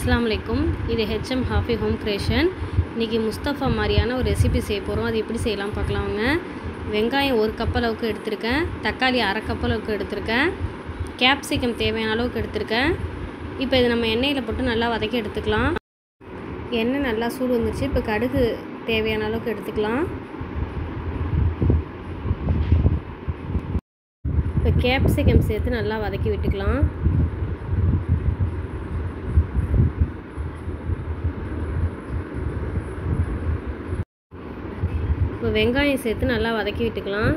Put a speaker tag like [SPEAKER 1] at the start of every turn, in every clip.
[SPEAKER 1] அஸ்ஸலாமு அலைக்கும் இது ஹெச்எம் ஹாஃபி ஹோம் கிரியேஷன் இன்றைக்கி முஸ்தஃபா மாதிரியான ஒரு ரெசிபி செய்ய போகிறோம் அது எப்படி செய்யலாம் பார்க்கலாம் வாங்க வெங்காயம் ஒரு கப் அளவுக்கு எடுத்திருக்கேன் தக்காளி அரை கப் அளவுக்கு எடுத்திருக்கேன் கேப்சிகம் தேவையான அளவுக்கு எடுத்திருக்கேன் இப்போ இது நம்ம எண்ணெயில் போட்டு நல்லா வதக்கி எடுத்துக்கலாம் எண்ணெய் நல்லா சூடு வந்துருச்சு இப்போ கடுகு தேவையான அளவுக்கு எடுத்துக்கலாம் இப்போ கேப்சிகம் சேர்த்து நல்லா வதக்கி விட்டுக்கலாம் இப்போ வெங்காயம் சேர்த்து நல்லா வதக்கி விட்டுக்கலாம்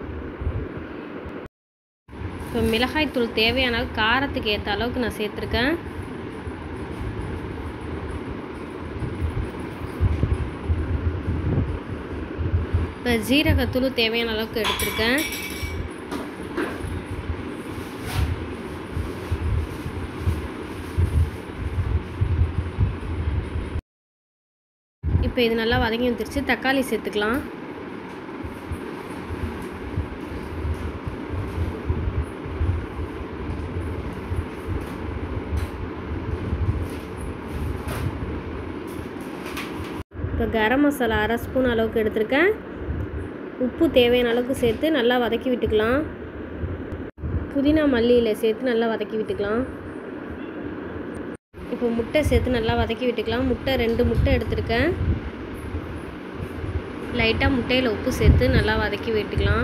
[SPEAKER 1] இப்போ மிளகாய் தூள் தேவையான அளவு காரத்துக்கு ஏற்ற அளவுக்கு நான் சேர்த்துருக்கேன் இப்போ ஜீரகத்தூள் தேவையான அளவுக்கு எடுத்திருக்கேன் இப்போ இது நல்லா வதங்கி வந்துருச்சு தக்காளி சேர்த்துக்கலாம் இப்போ கரம் மசாலா அரை ஸ்பூன் அளவுக்கு எடுத்திருக்கேன் உப்பு தேவையான அளவுக்கு சேர்த்து நல்லா வதக்கி விட்டுக்கலாம் புதினா மல்லியில் சேர்த்து நல்லா வதக்கி விட்டுக்கலாம் இப்போ முட்டை சேர்த்து நல்லா வதக்கி விட்டுக்கலாம் முட்டை ரெண்டு முட்டை எடுத்திருக்கேன் லைட்டாக முட்டையில் உப்பு சேர்த்து நல்லா வதக்கி விட்டுக்கலாம்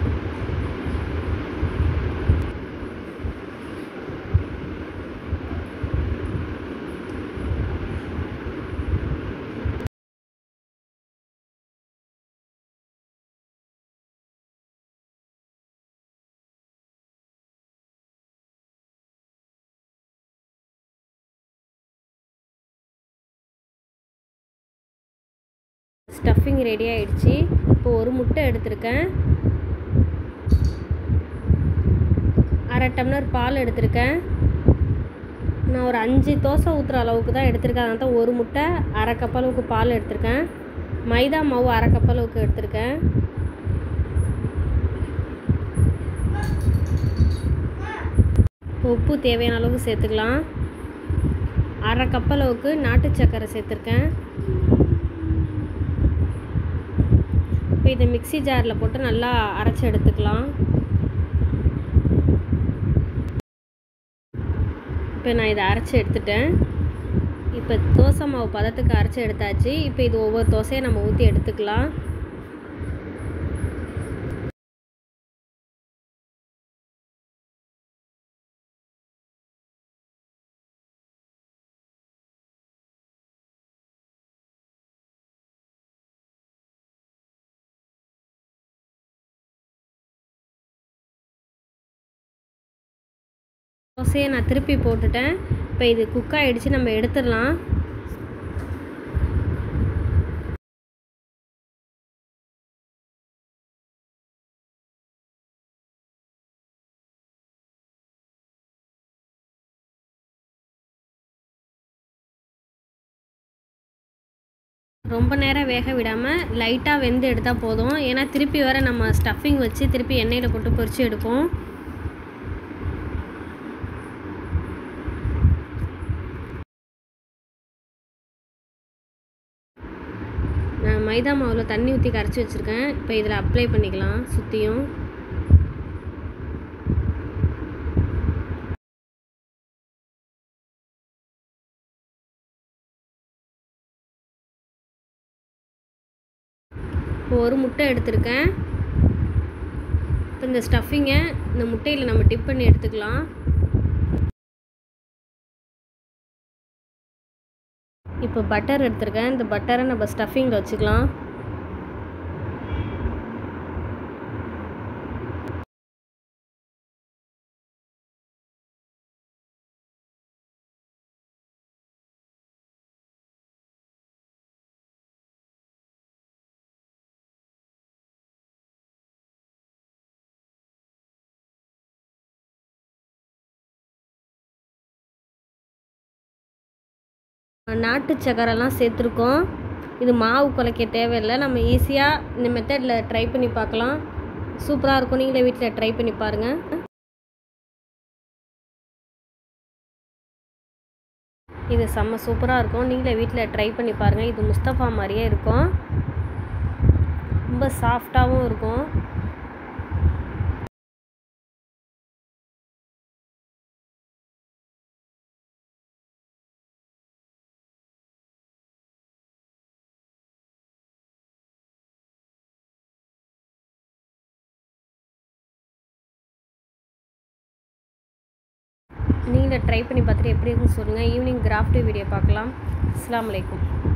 [SPEAKER 1] ஸ்டஃபிங் ரெடி ஆயிடுச்சு இப்போ ஒரு முட்டை எடுத்திருக்கேன் அரை டம்ளர் பால் எடுத்திருக்கேன் நான் ஒரு அஞ்சு தோசை ஊற்றுற அளவுக்கு தான் எடுத்திருக்கேன் அதனால தான் ஒரு முட்டை அரை கப் அளவுக்கு பால் எடுத்திருக்கேன் மைதா மாவு அரை கப் அளவுக்கு எடுத்திருக்கேன் உப்பு தேவையான அளவுக்கு சேர்த்துக்கலாம் அரை கப் அளவுக்கு நாட்டு சர்க்கரை சேர்த்துருக்கேன் இப்போ இதை மிக்சி ஜாரில் போட்டு நல்லா அரைச்சி எடுத்துக்கலாம் இப்போ நான் இதை அரைச்சி எடுத்துட்டேன் இப்போ தோசை மாவு பதத்துக்கு அரைச்சி எடுத்தாச்சு இப்போ இது ஒவ்வொரு தோசையை நம்ம ஊற்றி எடுத்துக்கலாம் தோசையை நான் திருப்பி போட்டுட்டேன் இப்போ இது குக் ஆகிடுச்சு நம்ம எடுத்துடலாம் ரொம்ப நேரம் வேக விடாமல் லைட்டாக வெந்து எடுத்தால் போதும் ஏன்னா திருப்பி வர நம்ம ஸ்டஃபிங் வச்சு திருப்பி எண்ணெயில் போட்டு பொரித்து எடுப்போம் நான் மைதா மாவில் தண்ணி ஊற்றி கரைச்சி வச்சுருக்கேன் இப்போ இதில் அப்ளை பண்ணிக்கலாம் சுற்றியும் இப்போ ஒரு முட்டை எடுத்திருக்கேன் இப்போ இந்த ஸ்டஃபிங்கை இந்த முட்டையில் நம்ம டிப் பண்ணி எடுத்துக்கலாம் இப்போ பட்டர் எடுத்திருக்கேன் இந்த பட்டரை நம்ம ஸ்டஃபிங்கில் வச்சுக்கலாம் நாட்டு சக்கரைலாம் சேர்த்துருக்கோம் இது மாவு குலைக்க தேவையில்லை நம்ம ஈஸியாக இந்த மெத்தடில் ட்ரை பண்ணி பார்க்கலாம் சூப்பராக இருக்கும் நீங்களே வீட்டில் ட்ரை பண்ணி பாருங்கள் இது செம்ம சூப்பராக இருக்கும் நீங்களே வீட்டில் ட்ரை பண்ணி பாருங்கள் இது முஸ்தஃபா மாதிரியே இருக்கும் ரொம்ப சாஃப்டாகவும் இருக்கும் நீங்களே ட்ரை பண்ணி பார்த்துட்டு எப்படி இருக்குன்னு சொல்லுங்கள் ஈவினிங் கிராஃப்ட் வீடியோ பார்க்கலாம் அஸ்ஸலாமு அலைக்கும்